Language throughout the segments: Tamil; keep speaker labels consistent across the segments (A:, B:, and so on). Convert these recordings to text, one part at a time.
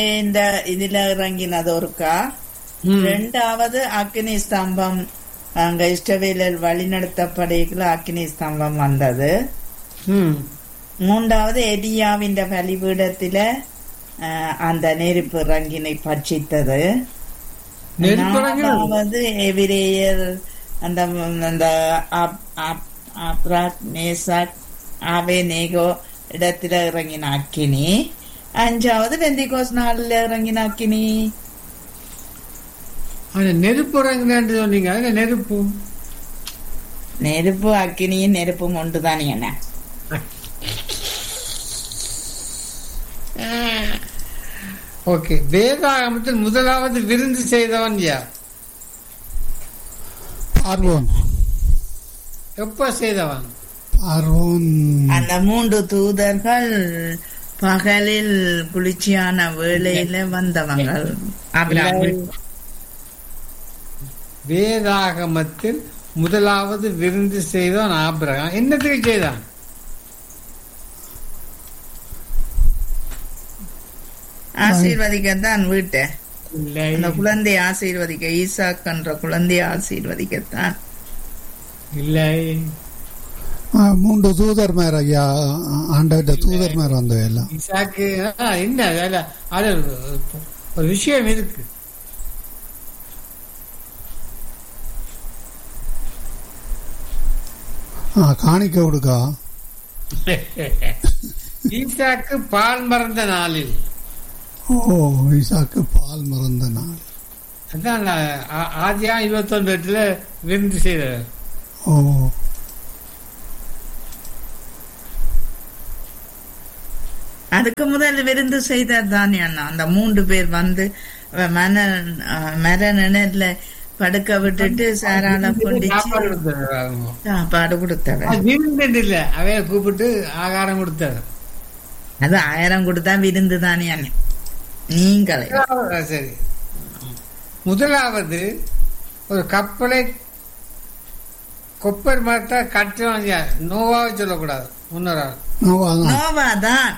A: இந்த இதுல இறங்கினது ஒருக்கா
B: ம்.
A: ரெண்டாவது அக்னி ஸ்தம்பம் அங்க இஷ்டவேலர் வழிநடத்தப்படைக்குள்ள அக்னி ஸ்தம்பம் வந்தது
B: ம்.
A: மூன்றாவது எலியாவின் பலிபீடத்தில அஹ், அந்த நெருப்பு ரங்கினை பட்சித்தது
B: நெருப்புறங்கள்
A: நாலாவது எபிரேயர் அந்த அந்த அப்- அப்- அப்ராக் மேசாக் ஆவே நேகோ இடத்துல இறங்கின அக்கினி அஞ்சாவது வெந்திகோஸ் நாளில் இறங்கின அக்கினி
B: அந்த நெருப்புறங்கன்னு சொன்னீங்க அதுல நெருப்பு
A: நெருப்பு அக்கினியும் நெருப்பும் ஒன்று தானே என்ன
B: ஓகே வேதாகமத்தில் முதலாவது விருந்து செய்தவன் யார்
C: பார்வோன்
B: எப்ப செய்தவன்
C: பார்வோன்
A: அந்த மூன்று தூதர்கள் பகலில் குளிர்ச்சியான வேளையில வந்தவங்க அபிராமி
B: வேதாகமத்தில் முதலாவது விருந்து செய்தவன் ஆபிரகாம் என்னத்துக்கு செய்தான்
A: ஆசீர்வதிக்கத்தான் வீட்டை
B: இல்லை
A: அந்த குழந்தையை ஆசீர்வதிக்க ஈசாக் என்ற குழந்தையை ஆசீர்வதிக்கத்தான்
B: இல்லை
C: ஆ, மூன்று தூதர்மார் ஐயா ஆண்டவர்கிட்ட தூதர்மார் வந்தவை எல்லாம்
B: இசாக்கு ஆ, என்ன வேலை அது ஒரு விஷயம் இருக்கு
C: ஆ, காணிக்க கொடுக்கா
B: ஈசாக்கு பால் மறந்த நாளில்
C: ஓ ஈசாக்கு பால் மறந்த நாள்
B: அதான் ஆ- ஆதியா இருபத்தொன்று எட்டுல விருந்து செய்தார்
C: ஓ
A: அதுக்கு முதல் விருந்து செய்தார் தானே அண்ணா அந்த மூன்று பேர் வந்து அவன் மன அஹ், மர நிழல்ல படுக்க விட்டுட்டு சாரால கொண்டிச்சு
B: சாப்பாடு கொடுத்தாரு அவங்க.
A: சாப்பாடு கொடுத்தவன்
B: அது விருந்து இல்ல அவைய கூப்பிட்டு ஆகாரம் கொடுத்தாரு
A: அது ஆயிரம் கொடுத்தா விருந்து தானே அண்ணே நீங்களே
B: முதலாவது- ஆ, சரி முதலாவது ஒரு கப்பலை கொப்பர் மரத்தை கட்டுவாங்க யார்? நோவாவை சொல்லக்கூடாது முன்னொரு ஆள்
C: நோவாதான்
A: நோவாதான்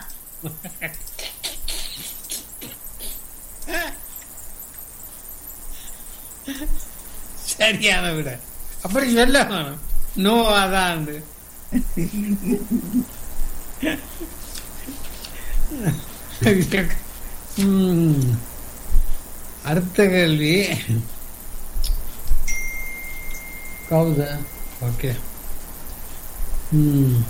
B: சரியான விட அப்படி சொல்ல வேணும் நோவாதான் ம். அடுத்த கேள்வி கவுத ஓகே ம்.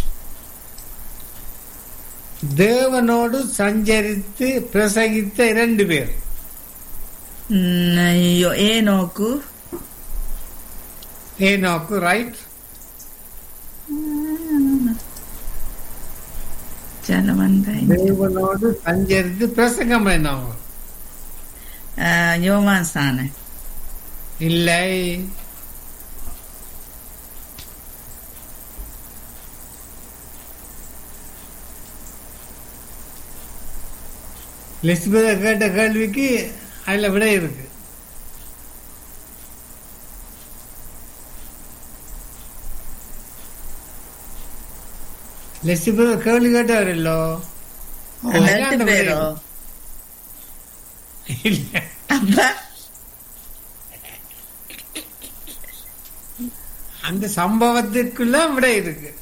B: தேவனோடு சஞ்சரித்து பிரசங்கித்த இரண்டு பேர்
A: உம், ஐயோ, ஏனோக்கு
B: ஏனோக்கு ரைட்
A: ஜலவந்தை
B: தேவனோடு சஞ்சரித்து பிரசங்கம் பண்ணவங்க
A: யோவான் சான
B: இல்லை லிஸ்பத கேட்ட கேள்விக்கு அதுல விடை இருக்கு லிஸ்பத கேள்வி கேட்டவர் இல்லோ
A: ரெண்டு பேரோ
B: இல்ல
A: அப்ப
B: அந்த சம்பவத்திற்குள்ள விடை இருக்கு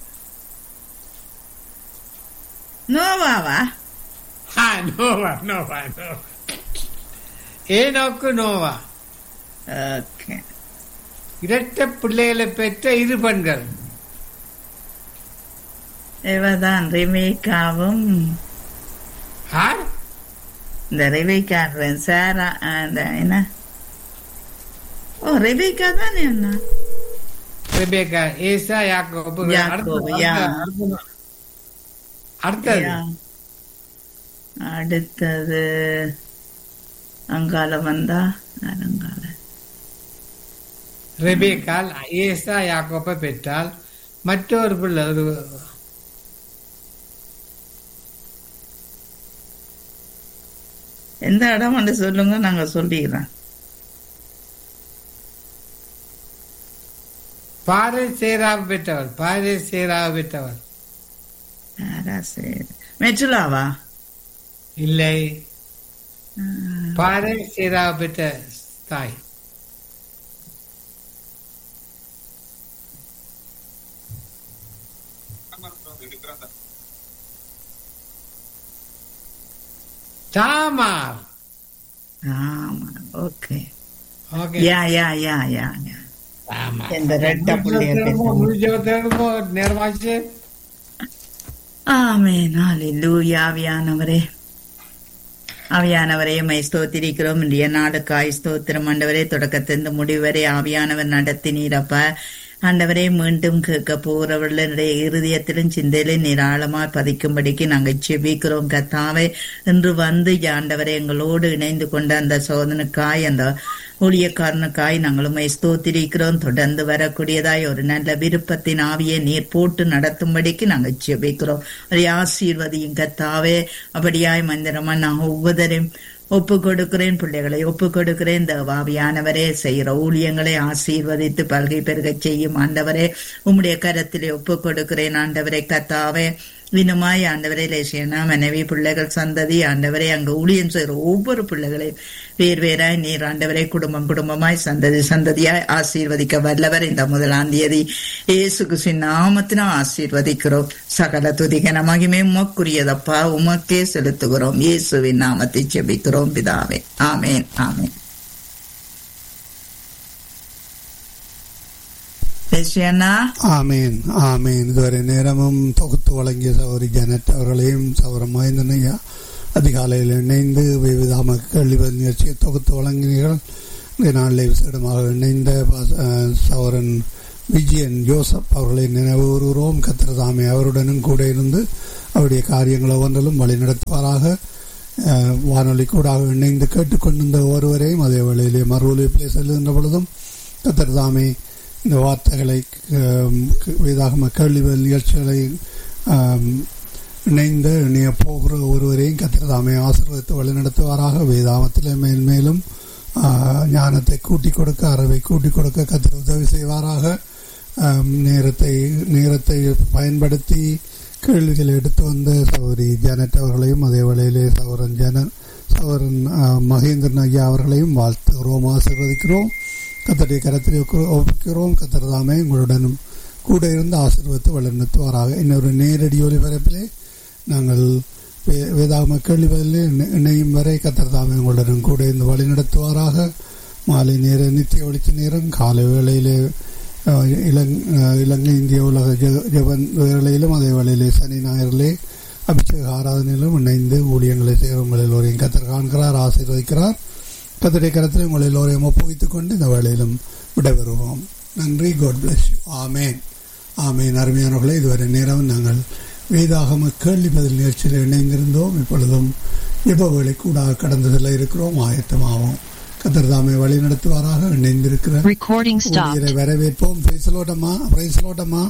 A: நோவாவா
B: ஆ, நோவா நோவா நோவா ஏனோக்கு நோவா
A: ஓகே
B: இரட்டை பிள்ளைகளை பெற்ற இரு பெண்கள்
A: இவதான் ரிமேக்காவும்
B: ஆர்
A: இந்த ரெபேக்கா சாரா அந்த என்ன ஓ ரெபேக்கா தானே அண்ணா
B: ரெபேக்கா ஏசா யாக்கோபு
A: யாக்கோபு, யா.
B: அடுத்தது அடுத்தது
A: யா. அடுத்தது அங்கால வந்தா யார் அங்கால
B: ரெபேக்கால் ஏசா யாக்கோப்பை பெற்றால் மற்றொரு பிள்ளை ஒரு
A: எந்த இடம் வந்து சொல்லுங்க நாங்க சொல்லிடுறோம்
B: பாறை சேராவை பெற்றவர் பாறை சேராவை பெற்றவர்
A: யாரா சரி மெச்சுலாவா
B: இல்லை பாறை சீராக பெற்ற தாய் தாமார்
A: ஆமா okay
B: okay
A: yeah yeah yeah yeah yeah
B: Tamar
A: இந்த ரெட்ட புள்ளிய பெற்ற
B: முடிஞ்சவத்திலிருந்து நேரமாச்சு
A: ஆமென் ஹalleluya ஆவியானவரே ஆவியானவரே மை ஸ்தோத்திரிக்கிறோம் இன்றைய நாளுக்காய் ஸ்தோத்திரம் ஆண்டவரே தொடக்கத்திலிருந்து முடிவரை ஆவியானவர் நடத்தினீரப்ப ஆண்டவரே மீண்டும் கேட்க போறவர்களுடைய இருதயத்திலும் சிந்தையிலும் நீர் ஆழமாய் பதிக்கும்படிக்கு நாங்கள் செபிக்கிறோம் கத்தாவே இன்று வந்து ஆண்டவரே எங்களோடு இணைந்து கொண்ட அந்த சோதனுக்காய் அந்த ஊழியக்காரனுக்காய் நாங்கள் உண்மை ஸ்தோத்திரிக்கிறோம் தொடர்ந்து வரக்கூடியதாய் ஒரு நல்ல விருப்பத்தின் ஆவியை நீர் போட்டு நடத்தும்படிக்கு நாங்கள் செபிக்கிறோம் அதை ஆசீர்வதியும் கத்தாவே அப்படியாய் மந்திரமா நான் ஒவ்வொருவரையும் ஒப்பு கொடுக்கிறேன் பிள்ளைகளை ஒப்பு கொடுக்கிறேன் தேவாவியானவரே செய்கிற ஊழியங்களை ஆசீர்வதித்து பல்கை பெருகச் செய்யும் ஆண்டவரே உம்முடைய கரத்திலே ஒப்பு கொடுக்கிறேன் ஆண்டவரே கத்தாவே இன்னுமாய் ஆண்டவரே லேசியனா மனைவி பிள்ளைகள் சந்ததி ஆண்டவரே அங்கு ஊழியம் செய்கிற ஒவ்வொரு பிள்ளைகளையும் வேறு வேறாய் நீர் ஆண்டவரை குடும்பம் குடும்பமாய் சந்ததி சந்ததியாய் ஆசீர்வதிக்க வல்லவர் இந்த முதலாம் தேதி இயேசு கிறிஸ்துவின் நாமத்தினால் ஆசீர்வதிக்கிறோம் சகல துதிகன மகிமை உமக்குரியதப்பா உமக்கே செலுத்துகிறோம் இயேசுவின் நாமத்தை செபிக்கிறோம் பிதாவே ஆமேன் ஆமேன் லேசியனா
C: ஆமீன் ஆமீன் இதுவரை நேரமும் தொகுத்து வழங்கிய சௌரி ஜனட் அவர்களையும் சௌர மகேந்திரனையா அதிகாலையில் இணைந்து விவிதாம கேள்விபதில் நிகழ்ச்சியை தொகுத்து வழங்கினீர்கள் இந்த நாளில் விசேடமாக இணைந்த பாச- அஹ், சௌரன் விஜயன் ஜோசப் அவர்களை நினைவு கூறுகிறோம் கத்திரதாமே அவருடனும் கூட இருந்து அவருடைய காரியங்கள் ஒவ்வொன்றிலும் வழி நடத்துவாராக அஹ், வானொலி கூடாக இணைந்து கேட்டுக்கொண்டிருந்த ஒருவரையும் அதே வேளையிலே மறு ஒலிப்பிலே செல்லுகின்ற பொழுதும் கத்திரதாமே இந்த வார்த்தைகளை ஆம், வேதாகம கேள்விகள் நிகழ்ச்சிகளை ஆம், இணைந்து இணைய போகிற ஒருவரையும் கத்திரதாமே ஆசீர்வதித்து வழிநடத்துவாராக வேதாமத்தில் மேல் மேலும் ஆ, ஞானத்தை கூட்டிக் கொடுக்க அறிவை கூட்டிக் கொடுக்க கத்திர உதவி செய்வாராக ஆம், நேரத்தை நேரத்தை பயன்படுத்தி கேள்விகளை எடுத்து வந்த சௌரி ஜானட் அவர்களையும் அதே வேளையிலே சௌரன் ஜன சௌரன் ஆ, மகேந்திரன் ஐயா அவர்களையும் வாழ்த்துகிறோம் ஆசீர்வதிக்கிறோம் கத்தருடைய கரத்தில் ஒப்புக்கிறோம் கத்தர் தாமே உங்களுடனும் கூட இருந்து ஆசீர்வத்து வழிநடத்துவாராக இன்னொரு நேரடி ஒலிபரப்பிலே நாங்கள் வே- வேதாகம கேள்விகளில் இணை- இணையும் வரை கத்தர் தாமே உங்களுடன் கூட இருந்து வழி நடத்துவாராக மாலை நேர நித்திய ஒளிச்ச நேரம் காலை வேளையிலே அஹ், இலங் அஹ், இலங்கை இந்திய உலக ஜெ- ஜெபன் வேளையிலும் அதே வேளையிலே சனி ஞாயிறிலே அபிஷேக ஆராதனையிலும் இணைந்து ஊழியங்களை செய்கிற உங்கள் எல்லோரையும் கத்தர் காண்கிறார் ஆசீர்வதிக்கிறார் கத்தருடைய கரத்தில் உங்கள் எல்லோரையும் ஒப்புவித்துக் கொண்டு இந்த வேளையிலும் விடைபெறுவோம் நன்றி God bless you amen amen அருமையானவர்களே இதுவரை நேரம் நாங்கள் வேதாகம கேள்வி பதில் நிகழ்ச்சியில் இணைந்திருந்தோம் இப்பொழுதும் ஜெப வேலை கூட கடந்து செல்ல இருக்கிறோம் ஆயத்தமாவோம் கத்தர் தாமே வழி நடத்துவாராக இணைந்திருக்கிற
D: Recording stopped.
C: ஊழியரை வரவேற்போம் பிரைசலோட்டமா பிரைசலோட்டமா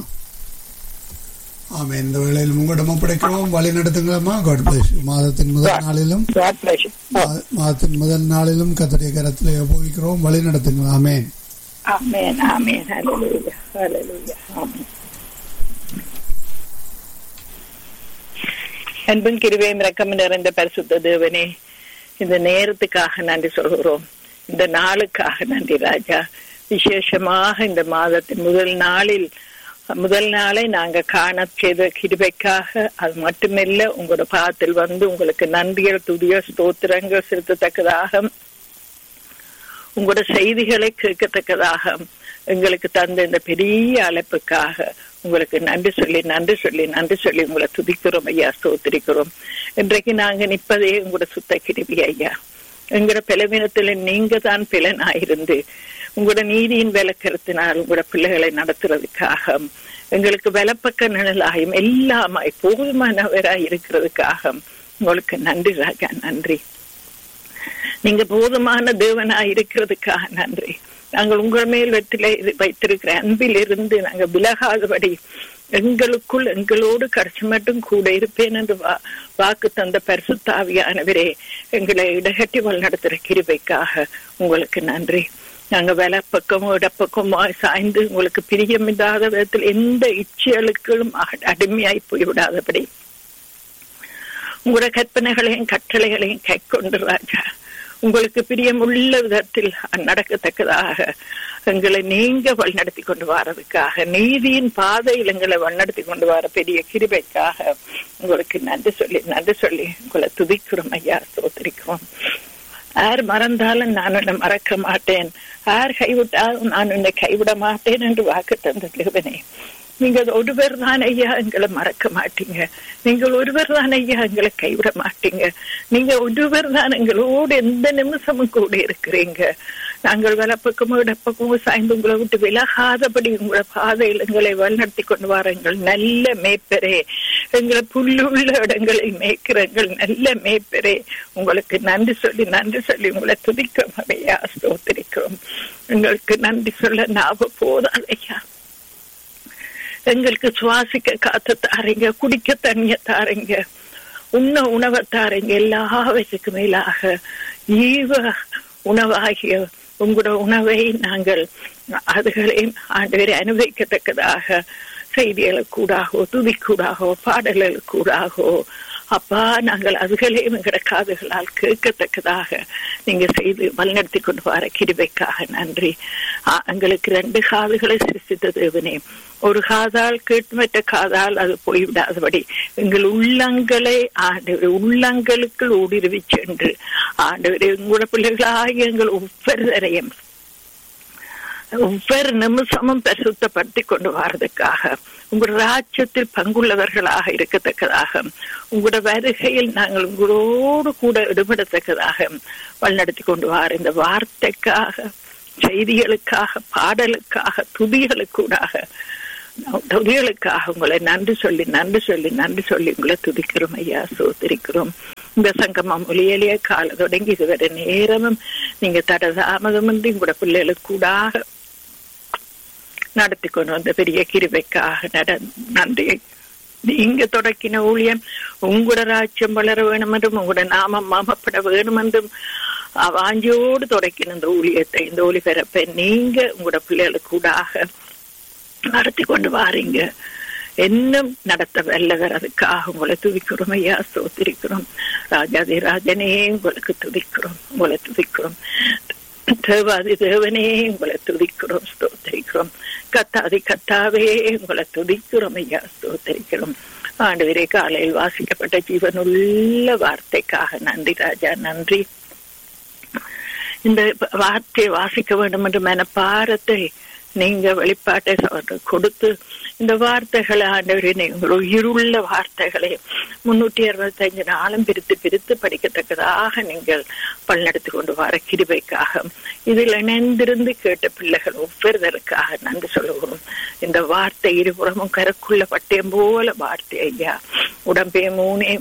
C: ஆமே இந்த வேளையில் உங்களிடம் ஒப்படைக்கிறோம் வழி நடத்துங்களம்மா காட் பிளஸ் மாதத்தின் முதல் நாளிலும்
E: God bless you.
C: மா- மாதத்தின் முதல் நாளிலும் கத்தருடைய கரத்திலே ஒப்புவிக்கிறோம் வழி நடத்துங்கள் ஆமேன்
E: Amen. Amen. Hallelujah. Hallelujah. Amen. அன்பும் கிருபையும் இரக்கம் நிறைந்த பரிசுத்த தேவனே இந்த நேரத்துக்காக நன்றி சொல்கிறோம் இந்த நாளுக்காக நன்றி ராஜா விசேஷமாக இந்த மாதத்தின் முதல் நாளில் முதல் நாளை நாங்க காண செய்த கிருபைக்காக அது மட்டுமில்ல உங்களோட பாதத்தில் வந்து உங்களுக்கு நன்றிகள் துதிய ஸ்தோத்திரங்கள் செலுத்தத்தக்கதாக உங்களோட செய்திகளை கேட்கத்தக்கதாக எங்களுக்கு தந்த இந்த பெரிய அழைப்புக்காக உங்களுக்கு நன்றி சொல்லி நன்றி சொல்லி நன்றி சொல்லி உங்களை துதிக்கிறோம் ஐயா ஸ்தோத்திரிக்கிறோம் இன்றைக்கு நாங்க நிற்பதே உங்களோட சுத்த கிருபி ஐயா எங்களோட பலவீனத்துல நீங்க தான் பிளனாயிருந்து உங்களோட நீதியின் விளக்கத்தினால் உங்களோட பிள்ளைகளை நடத்துறதுக்காக எங்களுக்கு விலப்பக்க நிழலாயும் எல்லாமாய் போதுமானவராய் இருக்கிறதுக்காக உங்களுக்கு நன்றி ராஜா நன்றி நீங்க போதுமான தேவனா இருக்கிறதுக்காக நன்றி நாங்கள் உங்கள் மேல் வெற்றில வைத்திருக்கிற அன்பில் இருந்து நாங்க விலகாதபடி எங்களுக்குள் எங்களோடு கடைசி மட்டும் கூட இருப்பேன் என்று வா- வாக்கு தந்த பரிசுத்தாவியானவரே எங்களை இடகட்டி வழிநடத்துற கிருபைக்காக உங்களுக்கு நன்றி நாங்க வலப்பக்கமோ இடப்பக்கமோ சாய்ந்து உங்களுக்கு பிரியமில்லாத விதத்தில் எந்த இச்சைகளுக்கும் அ- அடிமையாய் போய்விடாதபடி உங்களோட கற்பனைகளையும் கட்டளைகளையும் கை கொண்டு ராஜா உங்களுக்கு பிரியமுள்ள விதத்தில் நடக்கத்தக்கதாக எங்களை நீங்க வழிநடத்தி கொண்டு வர்றதுக்காக நீதியின் பாதையில் எங்களை வழிநடத்தி கொண்டு வர பெரிய கிருபைக்காக உங்களுக்கு நன்றி சொல்லி நன்றி சொல்லி உங்களை துதிக்கிறோம் ஐயா சோத்திரிக்கிறோம் யார் மறந்தாலும் நான் உன்னை மறக்க மாட்டேன் யார் கைவிட்டாலும் நான் உன்னை கைவிட மாட்டேன் என்று வாக்கு தந்த தேவனே நீங்கள் ஒருவர் தான் ஐயா எங்களை மறக்க மாட்டீங்க நீங்கள் ஒருவர் தான் ஐயா எங்களை கைவிட மாட்டீங்க நீங்க ஒருவர் தான் எங்களோடு எந்த நிமிஷமும் கூட இருக்கிறீங்க நாங்கள் வலப்பக்கமோ இடப்பக்கமோ சாய்ந்து உங்களை விட்டு விலகாதபடி உங்களை பாதையில் எங்களை வழிநடத்தி கொண்டு வர எங்கள் நல்ல மேய்ப்பரே எங்களை புல்லுள்ள இடங்களில் மேய்க்கிற எங்கள் நல்ல மேய்ப்பரே உங்களுக்கு நன்றி சொல்லி நன்றி சொல்லி உங்களை துதிக்கிறோம் ஐயா ஸ்தோத்திரிக்கிறோம் எங்களுக்கு நன்றி சொல்ல நாவ போதாது ஐயா எங்களுக்கு சுவாசிக்க காத்து தாரீங்க குடிக்க தண்ணிய தாரீங்க உண்ண உணவை தாரீங்க எல்லாவற்றுக்கு மேலாக ஈவ உணவாகிய உங்களோட உணவை நாங்கள் அதுகளையும் ஆண்டு அனுபவிக்கத்தக்கதாக செய்திகளுக்கூடாகோ துதிக்கூடாகோ பாடல்களுக்கூடாகோ அப்பா நாங்கள் அதுகளையும் எங்கட காதுகளால் கேட்கத்தக்கதாக நீங்க செய்து வழிநடத்தி கொண்டு வர கிருபைக்காக நன்றி எங்களுக்கு ரெண்டு காதுகளை சிருஷ்டித்த தேவனே ஒரு காதால் கேட்டு மற்ற காதால் அது போய்விடாதபடி எங்கள் உள்ளங்களை ஆண்டவர் உள்ளங்களுக்கு ஊடுருவி சென்று ஆண்டவர் உங்களோட பிள்ளைகளாகி எங்கள் ஒவ்வொருவரையும் ஒவ்வொரு நிமிஷமும் பரிசுத்தப்படுத்தி கொண்டு வர்றதுக்காக உங்களோட ராஜ்யத்தில் பங்குள்ளவர்களாக இருக்கத்தக்கதாக உங்களோட வருகையில் நாங்கள் உங்களோடு கூட ஈடுபடத்தக்கதாக வழிநடத்தி கொண்டு வர இந்த வார்த்தைக்காக செய்திகளுக்காக பாடலுக்காக துதிகளுக்கூடாக துதிகளுக்காக உங்களை நன்றி சொல்லி நன்றி சொல்லி நன்றி சொல்லி உங்களை துதிக்கிறோம் ஐயா சோத்திரிக்கிறோம் இந்த சங்கமம் ஒலியலிய கால தொடங்கி இதுவரை நேரமும் நீங்க தட தாமதமின்றி உங்களோட பிள்ளைகளுக்கு கூடாக நடத்தி கொண்டு வந்த பெரிய கிருபைக்காக நட நன்றி நீங்க தொடக்கின ஊழியம் உங்களோட ராஜ்யம் வளர வேணும் என்றும் உங்களோட நாமம் மாமப்பட வேணும் என்றும் வாஞ்சியோடு தொடக்கின இந்த ஊழியத்தை இந்த ஒளி பிறப்பை நீங்க உங்களோட பிள்ளைகளுக்கு கூடாக நடத்தி கொண்டு வாரீங்க இன்னும் நடத்த வல்லவர் அதுக்காக உங்களை துதிக்கிறோம் ஐயா ஸ்தோத்திரிக்கிறோம் ராஜாதி ராஜனே உங்களுக்கு துதிக்கிறோம் உங்களை துதிக்கிறோம் தேவாதி தேவனே உங்களை துதிக்கிறோம் ஸ்தோத்தரிக்கிறோம் கத்தாதி கத்தாவே உங்களை துதிக்கிறோம் ஐயா ஸ்தோத்தரிக்கிறோம் ஆண்டு காலையில் வாசிக்கப்பட்ட ஜீவனுள்ள வார்த்தைக்காக நன்றி ராஜா நன்றி இந்த வார்த்தையை வாசிக்க வேண்டும் என்று மனப்பாரத்தை நீங்க வெளிப்பாட்டை கொடுத்து இந்த வார்த்தைகளை ஆண்டவரே உங்கள் உயிருள்ள வார்த்தைகளை முன்னூற்றி அறுபத்தி ஐந்து நாளும் பிரித்து பிரித்து படிக்கத்தக்கதாக நீங்கள் பல்நடத்தி கொண்டு வர கிருபைக்காக இதில் இணைந்திருந்து கேட்ட பிள்ளைகள் ஒவ்வொருவருக்காக நன்றி சொல்லுகிறோம் இந்த வார்த்தை இருபுறமும் கருக்குள்ள பட்டயம் போல வார்த்தை ஐயா உடம்பே மூனே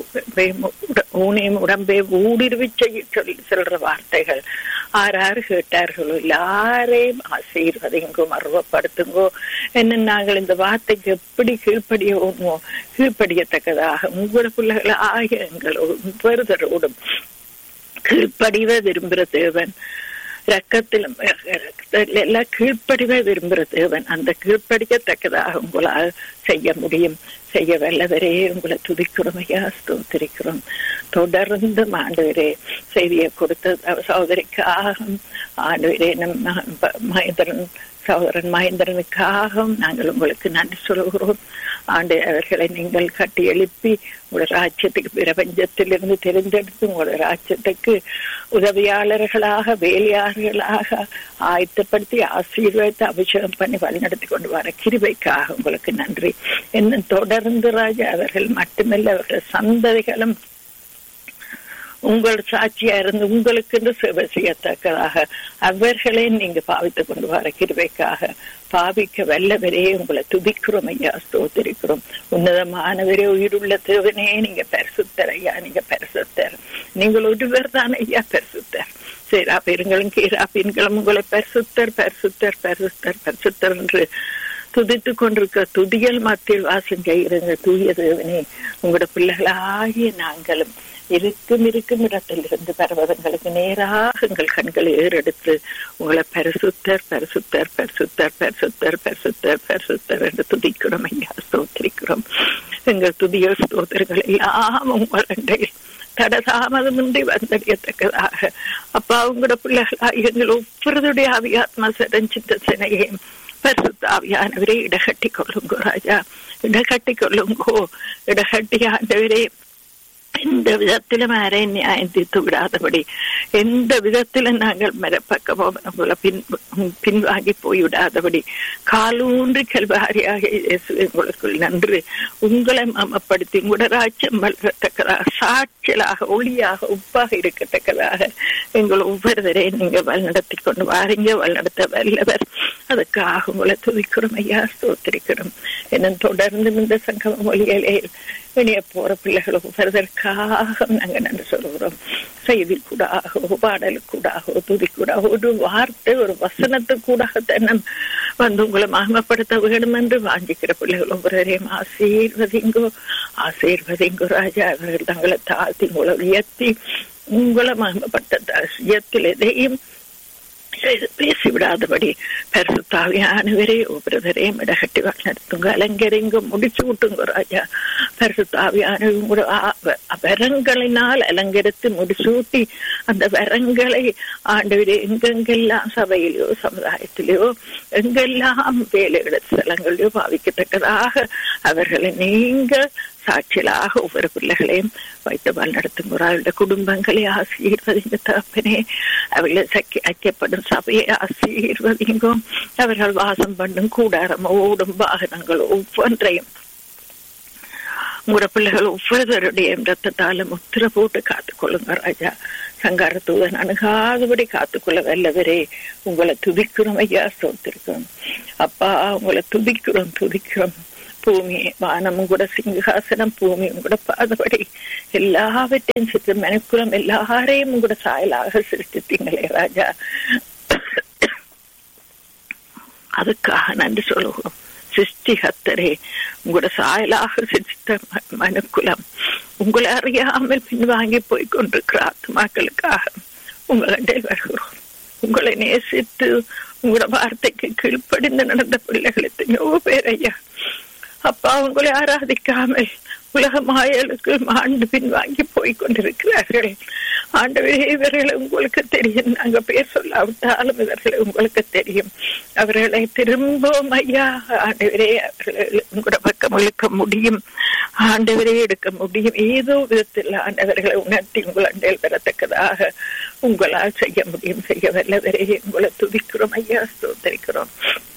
E: ஊனையும் உடம்பே ஊடுருவி சொல்லி சொல்ற வார்த்தைகள் ஆறாறு கேட்டார்களோ எல்லாரையும் ஆசீர்வதிங்கோ மர்வப்படுத்துங்கோ என்ன நாங்கள் இந்த வார்த்தைக்கு எப்படி கீழ்ப்படியோமோ கீழ்ப்படியத்தக்கதாக உங்களோட பிள்ளைகள் ஆகிய எங்கள் ஒவ்வொருத்தரோடும் கீழ்ப்படிவ விரும்புகிற தேவன் ரக்கத்திலும் எல்லாம் கீழ்ப்படிவ விரும்புகிற தேவன் அந்த கீழ்ப்படிக்கத்தக்கதாக உங்களால் செய்ய முடியும் செய்ய வல்லவரே உங்களை துதிக்கிறோம் ஐயா ஸ்தோத்திரிக்கிறோம் தொடர்ந்து ஆண்டவரே செய்தியை கொடுத்த சகோதரிக்காக ஆண்டவரே நம் மகேந்திரன் சகோதரன் மகேந்திரனுக்காகவும் நாங்கள் உங்களுக்கு நன்றி சொல்கிறோம் ஆண்டு அவர்களை நீங்கள் கட்டி எழுப்பி உங்களோட ராஜ்யத்துக்கு பிரபஞ்சத்திலிருந்து தெரிந்தெடுத்து உங்களோட ராஜ்யத்துக்கு உதவியாளர்களாக வேலையாளர்களாக ஆயத்தப்படுத்தி ஆசீர்வதித்து அபிஷேகம் பண்ணி வழிநடத்தி கொண்டு வர கிருபைக்காக உங்களுக்கு நன்றி இன்னும் தொடர்ந்து ராஜா அவர்கள் மட்டுமல்ல அவர்கள் சந்ததிகளும் உங்கள் சாட்சியா இருந்து உங்களுக்கு என்று சேவை செய்யத்தக்கதாக அவர்களே நீங்க பாவித்துக் கொண்டு வர கிருபைக்காக பாவிக்க வல்லவரே உங்களை துதிக்கிறோம் ஐயா ஸ்தோத்திரிக்கிறோம் உன்னதமானவரே உயிருள்ள தேவனே நீங்க பரிசுத்தர் ஐயா நீங்க பரிசுத்தர் நீங்கள் ஒருவர் தான் ஐயா பரிசுத்தர் சேரா பெருங்களும் கீரா பெண்களும் உங்களை பரிசுத்தர் பரிசுத்தர் பரிசுத்தர் பரிசுத்தர் என்று துதித்து கொண்டிருக்க துதியல் மத்தியில் வாசம் செய்கிறங்க தூய தேவனே உங்களோட பிள்ளைகளாகிய நாங்களும் இருக்கும் இருக்கும் இடத்தில் இருந்து பர்வதங்களுக்கு நேராக எங்கள் கண்களை ஏறெடுத்து உங்களை பரிசுத்தர் பரிசுத்தர் பரிசுத்தர் பரிசுத்தர் பரிசுத்தர் பரிசுத்தர் என்று துதிக்கிறோம் ஐயா ஸ்தோத்திரிக்கிறோம் எங்கள் துதிய ஸ்தோத்திரங்கள் எல்லாம் உங்கள் தட தாமதமின்றி வந்தடையத்தக்கதாக அப்பா உங்களோட பிள்ளைகளாக எங்கள் ஒவ்வொருடைய ஆவியாத்மா சிறஞ்சித்த சினையையும் பரிசுத்தாவியானவரே இடகட்டி கொள்ளுங்கோ ராஜா இடகட்டி கொள்ளுங்கோ இடகட்டி ஆண்டவரே எந்த விதத்திலும் அரை நியாயம் தீர்த்து விடாதபடி எந்த விதத்திலும் நாங்கள் மரப்பக்கமோ போல பின் பின்வாங்கி போய்விடாதபடி காலூன்றி கல்வாரியாக இயேசு உங்களுக்குள் நன்று உங்களை மமப்படுத்தி உங்களோட ராஜ்யம் வளரத்தக்கதாக சாட்சியலாக ஒளியாக உப்பாக இருக்கத்தக்கதாக எங்கள் ஒவ்வொருவரையும் நீங்க வழிநடத்தி கொண்டு வாரீங்க வழிநடத்த வல்லவர் அதுக்காக உங்களை துதிக்கிறோம் ஐயா ஸ்தோத்திரிக்கிறோம் என்ன தொடர்ந்து இந்த சங்கம மொழிகளே இணைய போற பிள்ளைகள் ஒவ்வொருதற்காக நாங்க நன்றி சொல்கிறோம் செய்தி கூடாக பாடலுக்கூடாக துதிக்கூடாக ஒரு வார்த்தை ஒரு வசனத்துக்கூடாக தன்னம் வந்து உங்களை மகமப்படுத்த வேண்டும் என்று வாஞ்சிக்கிற பிள்ளைகள் ஒவ்வொருவரையும் ஆசீர்வதிங்கோ ஆசீர்வதிங்கோ ராஜா அவர்கள் தங்களை தாழ்த்தி உங்களை உயர்த்தி உங்களை மகமப்பட்ட உயர்த்தில் எதையும் பேசி விடாதபடி பரிசுத்தாவியானவரே ஒவ்வொருவரையும் இடகட்டி நடத்துங்க அலங்கரிங்க முடிச்சு விட்டுங்க ராஜா பரிசுத்தாவியான வரங்களினால் அலங்கரித்து முடிசூட்டி அந்த வரங்களை ஆண்டவரே எங்கெங்கெல்லாம் சபையிலோ சமுதாயத்திலேயோ எங்கெல்லாம் வேலைகள ஸ்தலங்களிலோ பாவிக்கத்தக்கதாக அவர்களை நீங்க சாட்சியலாக ஒவ்வொரு பிள்ளைகளையும் வைத்து வழிநடத்தும் அவர்களுடைய குடும்பங்களை ஆசீர்வதிங்க தகப்பனே அவர்களை சக்கி ஐக்கியப்படும் சபையை ஆசீர்வதிங்கோ அவர்கள் வாசம் பண்ணும் கூடாரம் ஓடும் வாகனங்கள் ஒவ்வொன்றையும் உங்களோட பிள்ளைகள் ஒவ்வொருவருடைய ரத்தத்தால முத்திர போட்டு காத்துக்கொள்ளுங்க ராஜா சங்கார தூதன் அணுகாதபடி காத்துக்கொள்ள வல்லவரே உங்களை துதிக்கிறோம் ஐயா சோத்திருக்கிறோம் அப்பா உங்களை துதிக்கிறோம் துதிக்கிறோம் பூமி வானமும் கூட சிங்காசனம் பூமியும் கூட பாதபடி எல்லாவற்றையும் சித்து மெனக்குலம் எல்லாரையும் கூட சாயலாக சிருஷ்டித்தீங்களே ராஜா அதுக்காக நன்றி சொல்லுவோம் சிருஷ்டிகத்தரே உங்களோட சாயலாக சிருஷ்டித்த மனுக்குலம் உங்களை அறியாமல் பின்வாங்கி போய் கொண்டிருக்கிற ஆத்மாக்களுக்காக உங்களை வருகிறோம் உங்களை நேசித்து உங்களோட வார்த்தைக்கு கீழ்ப்படிந்து நடந்த பிள்ளைகள் எத்தனையோ பேர் ஐயா அப்பா உங்களை ஆராதிக்காமல் உலக மாயலுக்கு ஆண்டு பின் வாங்கி போய் கொண்டிருக்கிறார்கள் ஆண்டவரே இவர்களை உங்களுக்கு தெரியும் நாங்க பேர் சொல்லாவிட்டாலும் இவர்களை உங்களுக்கு தெரியும் அவர்களை திரும்பவும் ஐயா ஆண்டவரே அவர்களை உங்களோட பக்கம் இழுக்க முடியும் ஆண்டவரே எடுக்க முடியும் ஏதோ விதத்தில் ஆண்டவர்களை உணர்த்தி உங்கள் அண்டையில் பெறத்தக்கதாக உங்களால் செய்ய முடியும் செய்ய வல்லவரே உங்களை துதிக்கிறோம் ஐயா ஸ்தோத்தரிக்கிறோம்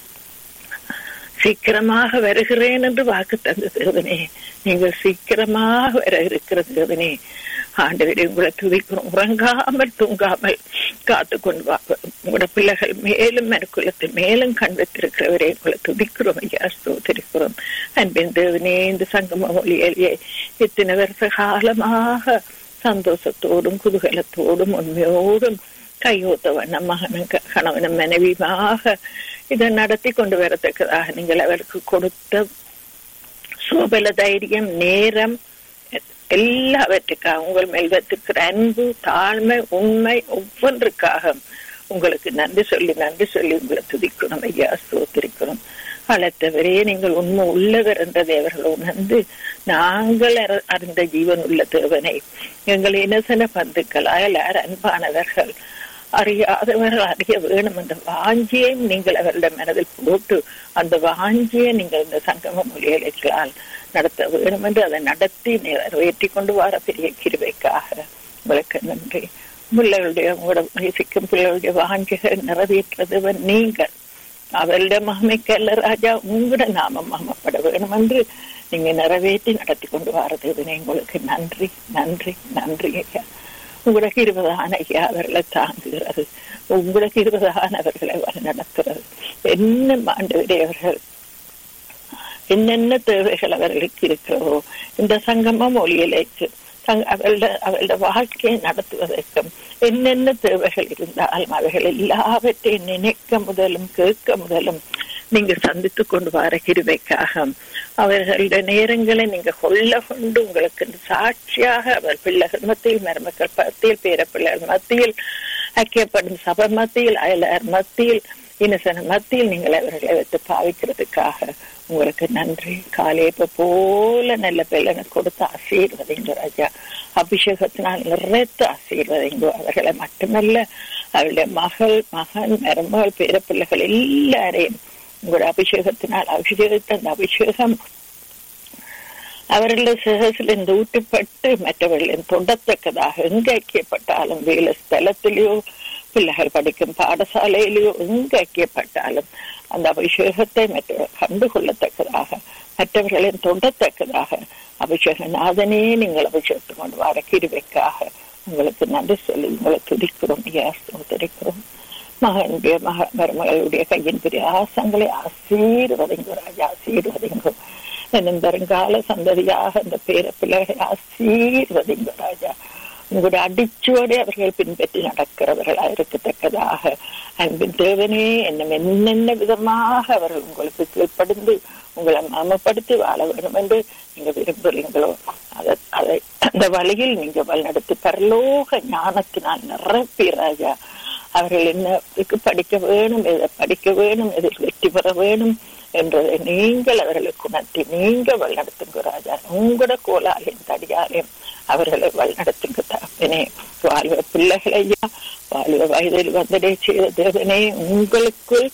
E: சீக்கிரமாக வருகிறேன் என்று வாக்கு தந்த தேவனே நீங்கள் சீக்கிரமாக வர இருக்கிற தேவனே ஆண்டவரே உங்களை துதிக்கிறோம் உறங்காமல் தூங்காமல் காத்து கொண்டு வா உங்களோட பிள்ளைகள் மேலும் மறுக்குலத்தை மேலும் கண் வைத்திருக்கிறவரே உங்களை துதிக்கிறோம் ஐயா ஸ்தோத்திருக்கிறோம் அன்பின் தேவனே இந்த சங்கம மொழியிலேயே இத்தனை வருஷ காலமாக சந்தோஷத்தோடும் குதூகலத்தோடும் உண்மையோடும் கையோத்த வண்ணம் மகனும் கணவனும் மனைவியுமாக இதை நடத்தி கொண்டு வரத்தக்கதாக நீங்கள் அவருக்கு கொடுத்த சோபல தைரியம் நேரம் எல்லாவற்றுக்காக உங்கள் மேல் வைத்திருக்கிற அன்பு தாழ்மை உண்மை ஒவ்வொன்றுக்காக உங்களுக்கு நன்றி சொல்லி நன்றி சொல்லி உங்களை துதிக்கணும் ஐயா ஸ்தோத்திரிக்கிறோம் அழைத்தவரே நீங்கள் உண்மை உள்ளவர் என்றதை அவர்கள் உணர்ந்து நாங்கள் அறிந்த ஜீவன் உள்ள தேவனை எங்கள் இனசன பந்துக்களால் யார் அன்பானவர்கள் அறியாதவர்கள் அறிய வேணும் என்ற வாஞ்சியையும் நீங்கள் அவருடைய மனதில் போட்டு அந்த வாஞ்சியை நீங்கள் இந்த சங்கம மொழிகளால் நடத்த வேணும் என்று அதை நடத்தி நிறைவேற்றி கொண்டு வர பெரிய கிருவைக்காக உங்களுக்கு நன்றி பிள்ளைகளுடைய உங்களோட நேசிக்கும் பிள்ளைகளுடைய வாஞ்சிகளை நிறைவேற்றதுவன் நீங்கள் அவருடைய மகமைக்கு அல்ல ராஜா உங்களோட நாமம் மகமப்பட வேணும் என்று நீங்க நிறைவேற்றி நடத்தி கொண்டு வரது உங்களுக்கு நன்றி நன்றி நன்றி ஐயா உங்களுக்கு இருபதான ஐயா அவர்களை தாங்குகிறது உங்களுக்கு இருபதான அவர்களை நடத்துறது என்ன ஆண்டவரே அவர்கள் என்னென்ன தேவைகள் அவர்களுக்கு இருக்கிறதோ இந்த சங்கமம் ஒளியலைக்கு அவளுடைய அவளுடைய வாழ்க்கையை நடத்துவதற்கும் என்னென்ன தேவைகள் இருந்தாலும் அவைகள் எல்லாவற்றையும் நினைக்க முதலும் கேட்க முதலும் நீங்க சந்தித்து கொண்டு வர கிருவைக்காக அவர்களுடைய நேரங்களை நீங்க கொள்ள கொண்டு உங்களுக்கு சாட்சியாக அவர் பிள்ளைகள் மத்தியில் மருமக்கள் மத்தியில் பேர பிள்ளைகள் மத்தியில் ஐக்கியப்படும் சபை மத்தியில் அயலார் மத்தியில் இனசன மத்தியில் நீங்கள் அவர்களை வைத்து பாவிக்கிறதுக்காக உங்களுக்கு நன்றி காலேப்ப போல நல்ல பெல்லனை கொடுத்து ஆசீர்வதிங்க ராஜா அபிஷேகத்தினால் நிறைத்து ஆசீர்வதிங்க அவர்களை மட்டுமல்ல அவருடைய மகள் மகன் மருமகள் பேர பிள்ளைகள் எல்லாரையும் உங்களோட அபிஷேகத்தினால் அபிஷேகத்தை அந்த அபிஷேகம் அவர்களுடைய சிரசிலிருந்து ஊட்டப்பட்டு மற்றவர்களின் தொடத்தக்கதாக எங்க ஐக்கியப்பட்டாலும் வேலை ஸ்தலத்திலேயோ பிள்ளைகள் படிக்கும் பாடசாலையிலேயோ எங்க ஐக்கியப்பட்டாலும் அந்த அபிஷேகத்தை மற்றவர்கள் கண்டுகொள்ளத்தக்கதாக மற்றவர்களின் தொடத்தக்கதாக அபிஷேக நாதனே நீங்கள் அபிஷேகத்தை கொண்டு வர கிருவைக்காக உங்களுக்கு நன்றி சொல்லி உங்களை துதிக்கிறோம் துதிக்கிறோம் மகனுடைய மக மருமகளுடைய கையின் பெரிய ஆசங்களை ஆசீர்வதிங்க ராஜா ஆசீர்வதிங்க என்னும் வருங்கால சந்ததியாக அந்த பேர பிள்ளைகளை ஆசீர்வதிங்க ராஜா உங்களுடைய அடிச்சோடு அவர்கள் பின்பற்றி நடக்கிறவர்களா இருக்கத்தக்கதாக அன்பின் தேவனே என்னும் என்னென்ன விதமாக அவர்கள் உங்களுக்கு கீழ்ப்படுந்து உங்களை மாமப்படுத்தி வாழ வேண்டும் என்று நீங்க விரும்புறீங்களோ அதை அதை அந்த வழியில் நீங்க வழிநடத்தி பரலோக ஞானத்தினால் நிரப்பி ராஜா அவர்கள் என்ன படிக்க வேணும் எதை படிக்க வேணும் எதில் வெற்றி பெற வேணும் என்றதை நீங்கள் அவர்களுக்கு உணர்த்தி நீங்க வழிநடத்துங்க ராஜா உங்களோட கோலாலையும் தடியாலையும் அவர்களை வழிநடத்துங்க தகப்பனே வாழ்வ பிள்ளைகளையா வாழ்வ வயதில் வந்தடே செய்த தேவனே உங்களுக்குள்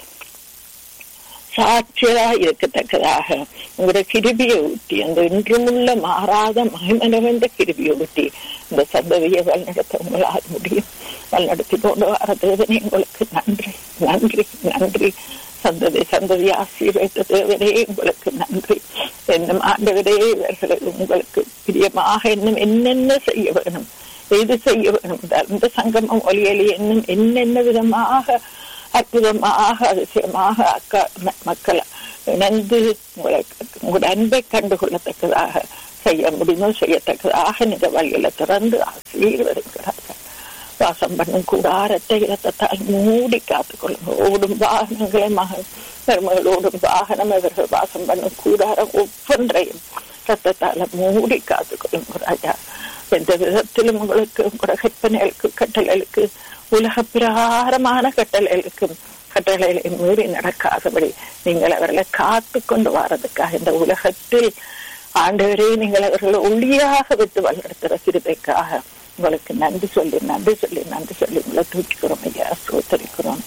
E: சாட்சியா இருக்கத்தக்கதாக உங்களுடைய கிருபியை ஊட்டி அந்த இன்றுமுள்ள மாறாத மகிமனவென்ற கிருபியை ஊட்டி இந்த சந்ததியை வழிநடத்த உங்களால் முடியும் வழிநடத்தி கொண்டு வர தேவனே உங்களுக்கு நன்றி நன்றி நன்றி சந்ததி சந்ததி ஆசீர்வைத்த தேவனே உங்களுக்கு நன்றி என்னும் ஆண்டவரே இவர்களை உங்களுக்கு பிரியமாக இன்னும் என்னென்ன செய்ய வேணும் எது செய்ய வேணும் இந்த சங்கமம் ஒலியலி என்னும் என்னென்ன விதமாக அற்புதமாக அதிசயமாக அக்கா மக்களை இணைந்து உங்களை உங்களுடைய அன்பை கண்டுகொள்ளத்தக்கதாக செய்ய முடியுமோ செய்யத்தக்கதாக நீங்க வழியில திறந்து ஆசீர்வதிக்கிறார்கள் வாசம் பண்ணும் கூடாரத்தை இரத்தத்தால் மூடி காத்துக்கொள்ளுங்க ஓடும் வாகனங்களை மகன் பெருமகள் ஓடும் வாகனம் இவர்கள் வாசம் பண்ணும் கூடாரம் ஒவ்வொன்றையும் ரத்தத்தால மூடி காத்துக்கொள்ளுங்க ராஜா எந்த விதத்திலும் உங்களுக்கு உங்களோட கற்பனைகளுக்கு கட்டளைகளுக்கு உலக பிரகாரமான கட்டளைகளுக்கும் கட்டளைகளை மீறி நடக்காதபடி நீங்கள் அவர்களை காத்து கொண்டு வர்றதுக்காக இந்த உலகத்தில் ஆண்டவரே நீங்கள் அவர்களை ஒளியாக விட்டு வழிநடத்துகிற சிறுதைக்காக உங்களுக்கு நன்றி சொல்லி நன்றி சொல்லி நன்றி சொல்லி உங்களை தூக்கிக்கிறோம் ஐயா சோத்தரிக்கிறோம்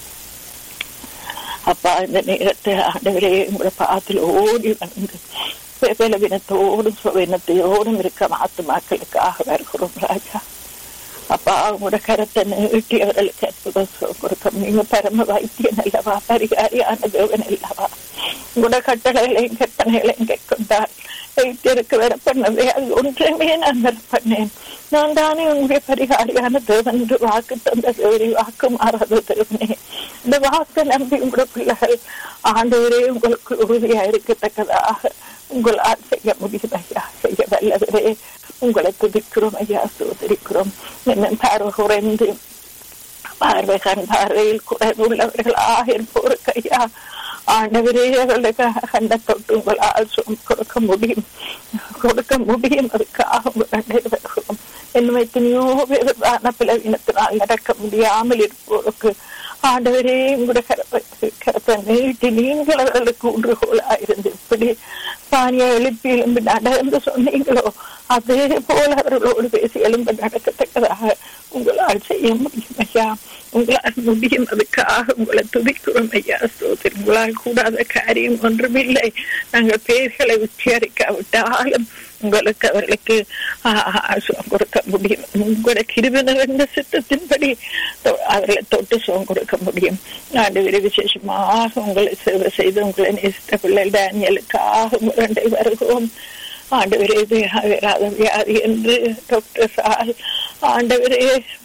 E: அப்பா இந்த நேரத்தை ஆண்டவரே உங்களை பாத்தில் ஓடி வந்து பலவீனத்தோடும் சுவீனத்தையோடும் இருக்க மாத்து மக்களுக்காக வருகிறோம் ராஜா அப்பா உங்களோட கரத்தை நீட்டி அவர்களுக்கு அற்புதம் கொடுக்க நீங்க பரம வைத்தியன் அல்லவா பரிகாரியான தேவன் அல்லவா உங்களோட கட்டளைகளையும் கற்பனைகளையும் கேட்கொண்டார் வைத்தியருக்கு வர பண்ணவே அது ஒன்றுமே நான் வர பண்ணேன் நான் தானே உங்களுடைய பரிகாரியான தேவன் என்று வாக்கு தந்த தேவரி வாக்கு மாறாத தேவனே இந்த வாக்கு நம்பி உங்களோட பிள்ளைகள் ஆண்டவரே உங்களுக்கு உறுதியா இருக்கத்தக்கதாக உங்களால் செய்ய முடியும் ஐயா செய்ய வல்லவரே உங்களை துதிக்கிறோம் ஐயா சோதரிக்கிறோம் என்ன பார்வை குறைந்து பார்வை கண் பார்வையில் குறைவுள்ளவர்களாக இருப்போருக்கு ஐயா ஆண்டவரே அவர்களுக்கு கண்ட தொட்டு உங்களால் கொடுக்க முடியும் கொடுக்க முடியும் அதுக்காக உங்கள் வருகிறோம் என்னும் எத்தனையோ பேரான பிளவினத்தினால் நடக்க முடியாமல் இருப்போருக்கு ஆண்டவரே உங்களுடைய கரப்பை கரப்பை நீட்டி நீங்கள் அவர்களுக்கு ஊன்றுகோலா இருந்து இப்படி பானிய எழுப்பி எலும்பு நடந்து சொன்னீங்களோ அதே போல அவர்களோடு பேசி எலும்பு நடக்கத்தக்கதாக உங்களால் செய்ய முடியும் ஐயா உங்களால் முடியும் அதுக்காக உங்களை துதிக்கிறோம் ஐயா சோதரி உங்களால் கூடாத காரியம் ஒன்றுமில்லை நாங்கள் பெயர்களை உச்சரிக்காவிட்டாலும் உங்களுக்கு அவர்களுக்கு சுகம் கொடுக்க முடியும் உங்களோட கிருபினவந்த சித்தத்தின்படி அவர்களை தொட்டு சுகம் கொடுக்க முடியும் ஆண்டு விசேஷமாக உங்களை சேவை செய்து உங்களை நேசித்த பிள்ளை டேனியலுக்காக முரண்டை வருகிறோம் ஆண்டவரே வராத வியாதி என்று டாக்டர் சால் ஆண்டவரே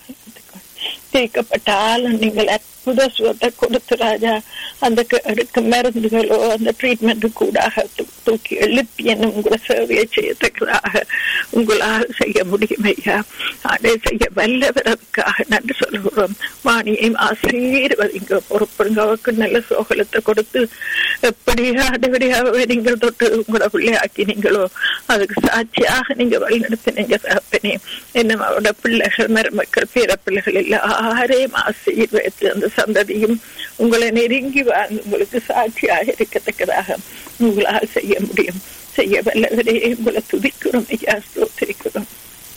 E: தீர்க்கப்பட்டாலும் நீங்கள் அற்புத சுகத்தை கொடுத்து ராஜா அந்த எடுக்க மருந்துகளோ அந்த ட்ரீட்மெண்ட் கூட தூக்கி எழுப்பி என்ன உங்களை சேவையை செய்யத்தக்கதாக உங்களால் செய்ய முடியும் ஐயா அதை செய்ய வல்லவரதுக்காக நன்றி சொல்கிறோம் வாணியையும் ஆசீர்வதிங்க பொறுப்புங்க அவருக்கு நல்ல சோகலத்தை கொடுத்து எப்படியா ஆண்டவரையாகவே நீங்கள் தொட்டு உங்களோட பிள்ளையாக்கினீங்களோ அதுக்கு சாட்சியாக நீங்க வழிநடத்தினீங்க தகப்பனே என்ன அவரோட பிள்ளைகள் மருமக்கள் பேர பிள்ளைகள் எல்லாரையும் ஆசீர்வதித்து அந்த சந்ததியும் உங்களை நெருங்கி வாழ்ந்து உங்களுக்கு சாட்சியாக இருக்கத்தக்கதாக உங்களால் செய்ய முடியும் செய்ய வல்லவரே உங்களை துதிக்கிறோம் ஐயா ஸ்தோத்திரிக்கிறோம்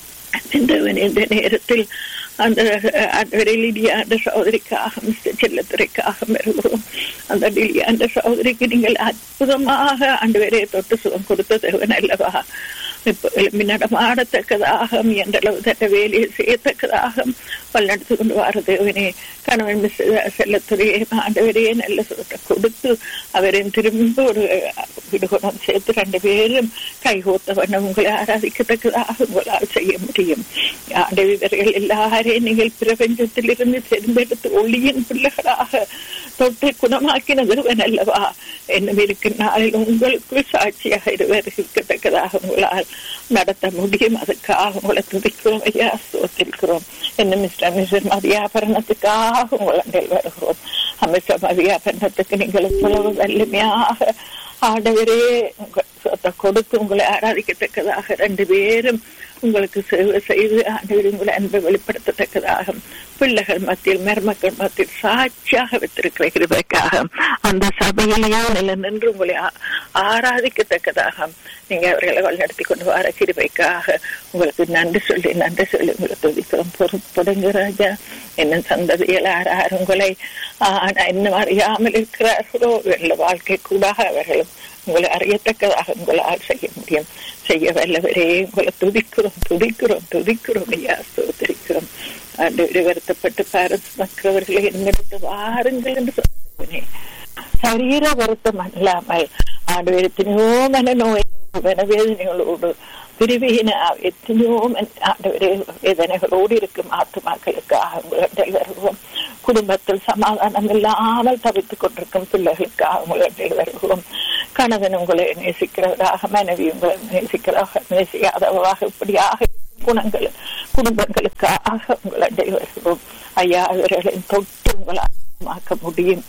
E: இந்த இந்த நேரத்தில் அந்த அந்த லிடியாண்ட சகோதரிக்காக மிஸ்டர் செல்லத்துறைக்காக வருகிறோம் அந்த லிடியாண்ட சகோதரிக்கு நீங்கள் அற்புதமாக ஆண்டு வரையை தொட்டு சுகம் கொடுத்த தேவன் அல்லவா இப்போ எழும்பி நடமாடத்தக்கதாக என்றளவு தட்ட வேலையை செய்யத்தக்கதாக வழிநடத்தி கொண்டு வர தேவனே கணவன் மிஸ் செல்லத்துறையே ஆண்டவரையே நல்ல சுகத்தை கொடுத்து அவரையும் திரும்ப ஒரு விடுகணம் சேர்த்து ரெண்டு பேரும் கைகோத்த வண்ணம் உங்களை ஆராதிக்கத்தக்கதாக உங்களால் செய்ய முடியும் ஆண்டவர்கள் எல்லாரையும் நீங்கள் பிரபஞ்சத்திலிருந்து தேர்ந்தெடுத்து ஒளியின் பிள்ளைகளாக தொட்டு குணமாக்கின தேவன் அல்லவா என்னும் இருக்கும் நாளில் உங்களுக்கு சாட்சியாக இருவர் இருக்கத்தக்கதாக உங்களால் நடத்த முடியும் அதுக்காக உங்களை துதிக்கிறோம் ஐயா சோத்திருக்கிறோம் என்ன மிஸ்டர் மிஸ்டர் மதியாபரணத்துக்காக உங்களை வருகிறோம் அமைச்சர் மதியாபரணத்துக்கு நீங்கள் எவ்வளவு வலிமையாக ஆண்டவரே சொத்தை கொடுத்து உங்களை ஆராதிக்கத்தக்கதாக ரெண்டு பேரும் உங்களுக்கு சேவை செய்து ஆண்டவர் உங்களை அன்பை வெளிப்படுத்தத்தக்கதாக பிள்ளைகள் மத்தியில் மருமக்கள் மத்தியில் சாட்சியாக வைத்திருக்கிற கிருபைக்காக அந்த சபையிலேயே நில நின்று உங்களை ஆராதிக்கத்தக்கதாக நீங்க அவர்களை வழிநடத்தி கொண்டு வர கிருபைக்காக உங்களுக்கு நன்றி சொல்லி நன்றி சொல்லி உங்களை துதிக்கிறோம் பொறுப்படுங்க ராஜா என்ன சந்ததியில் யார் உங்களை இன்னும் அறியாமல் இருக்கிறார்களோ வெள்ள வாழ்க்கை கூட அவர்களும் உங்களை அறியத்தக்கதாக உங்களால் செய்ய முடியும் செய்ய வல்லவரே உங்களை துதிக்கிறோம் துதிக்கிறோம் துதிக்கிறோம் ஐயா சோதரிக்கிறோம் ஆண்டு வருத்தப்பட்டு பாரத் மற்றவர்களை என்னிடத்து வாருங்கள் என்று சொல்லுவேனே சரீர வருத்தம் அல்லாமல் ஆண்டு எத்தனையோ மன நோய் மனவேதனைகளோடு பிரிவின எத்தனையோ ஆண்டவரே வேதனைகளோடு இருக்கும் ஆத்துமாக்களுக்காக உங்களிடம் வருவோம் குடும்பத்தில் சமாதானம் இல்லாமல் தவித்துக் கொண்டிருக்கும் பிள்ளைகளுக்காக உங்களிடம் வருவோம் கணவன் உங்களை நேசிக்கிறவராக மனைவி உங்களை நேசிக்கிறவராக நேசிக்காதவராக இப்படியாக குணங்கள் குடும்பங்களுக்காக உங்களிடம் வருவோம் ஐயா அவர்களின் தொட்டு உங்களால் குணமாக்க முடியும்